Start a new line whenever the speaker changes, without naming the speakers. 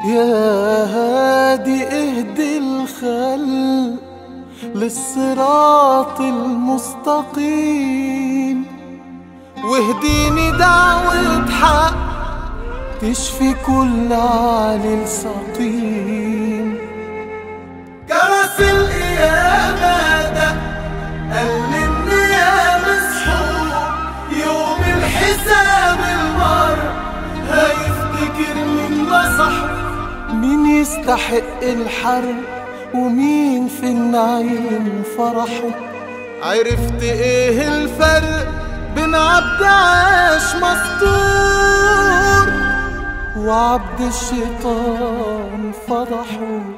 يا هادي اهدي الخلق للصراط المستقيم واهديني دعوة حق تشفي كل عليل سقيم جرس القيامة ده قال يا مسحور يوم الحساب المر هيفتكر مين نصح مين يستحق الحرب ومين في النعيم فرحه عرفت ايه الفرق بين عبد عاش مستور وعبد الشيطان فضحه